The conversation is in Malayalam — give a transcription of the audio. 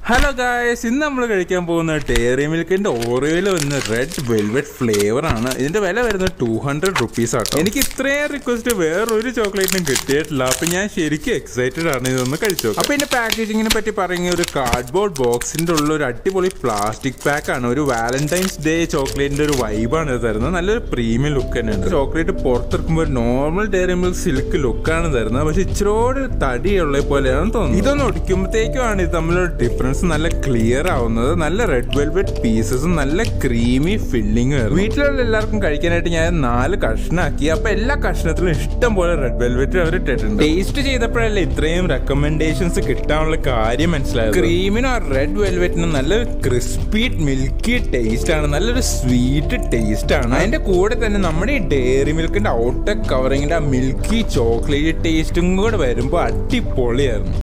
ഹലോ ഗായ്സ് ഇന്ന് നമ്മൾ കഴിക്കാൻ പോകുന്ന ഡയറി മിൽക്കിന്റെ ഓറിയോയിൽ വന്ന റെഡ് വെൽവെറ്റ് ഫ്ലേവർ ആണ് ഇതിന്റെ വില വരുന്നത് ടു ഹൺഡ്രഡ് റുപ്പീസ് ആട്ടോ എനിക്ക് ഇത്രയും റിക്വസ്റ്റ് വേറൊരു ചോക്ലേറ്റിനും കിട്ടിയിട്ടില്ല അപ്പൊ ഞാൻ ശരിക്കും എക്സൈറ്റഡ് ആണ് ഇതൊന്ന് കഴിച്ചു അപ്പൊ ഇതിന്റെ പാക്കേജിങ്ങിനെ പറ്റി പറയുന്ന ഒരു കാർഡ്ബോർഡ് ബോക്സിന്റെ ഉള്ള ഒരു അടിപൊളി പ്ലാസ്റ്റിക് പാക്ക് ആണ് ഒരു വാലന്റൈൻസ് ഡേ ചോക്ലേറ്റിന്റെ ഒരു വൈബാണ് ഇത് തരുന്നത് നല്ലൊരു പ്രീമിയം ലുക്ക് തന്നെയാണ് ചോക്ലേറ്റ് പുറത്തെടുക്കുമ്പോൾ ഒരു നോർമൽ ഡയറി മിൽക്ക് സിൽക്ക് ലുക്കാണ് തരുന്നത് പക്ഷെ ഇച്ചിരോട് തടിയുള്ള പോലെയാണ് തോന്നുന്നത് ഇതൊന്ന് ഒടിക്കുമ്പോഴത്തേക്കുമാണ് ഇത് തമ്മിലുള്ള ഡിഫറൻസ് നല്ല ക്ലിയർ ആവുന്നത് നല്ല റെഡ് വെൽവെറ്റ് പീസസും നല്ല ക്രീമി ഫില്ലിങ് വീട്ടിലുള്ള എല്ലാവർക്കും കഴിക്കാനായിട്ട് ഞാൻ നാല് കഷ്ണാക്കി അപ്പൊ എല്ലാ കഷ്ണത്തിലും ഇഷ്ടം പോലെ റെഡ് വെൽവെറ്റ് അവർ ഇട്ടിട്ടുണ്ട് ടേസ്റ്റ് ചെയ്തപ്പോഴല്ലേ ഇത്രയും റെക്കമെൻഡേഷൻസ് കിട്ടാനുള്ള കാര്യം മനസ്സിലായത് ക്രീമിനും ആ റെഡ് വെൽവെറ്റിനും നല്ലൊരു ക്രിസ്പി മിൽക്കി ടേസ്റ്റ് ആണ് നല്ലൊരു സ്വീറ്റ് ടേസ്റ്റ് ആണ് അതിന്റെ കൂടെ തന്നെ നമ്മുടെ ഈ ഡയറി മിൽക്കിന്റെ ഔട്ടർ കവറിങ്ങിന്റെ ആ മിൽക്കി ചോക്ലേറ്റ് ടേസ്റ്റും കൂടെ വരുമ്പോൾ അടിപൊളിയായിരുന്നു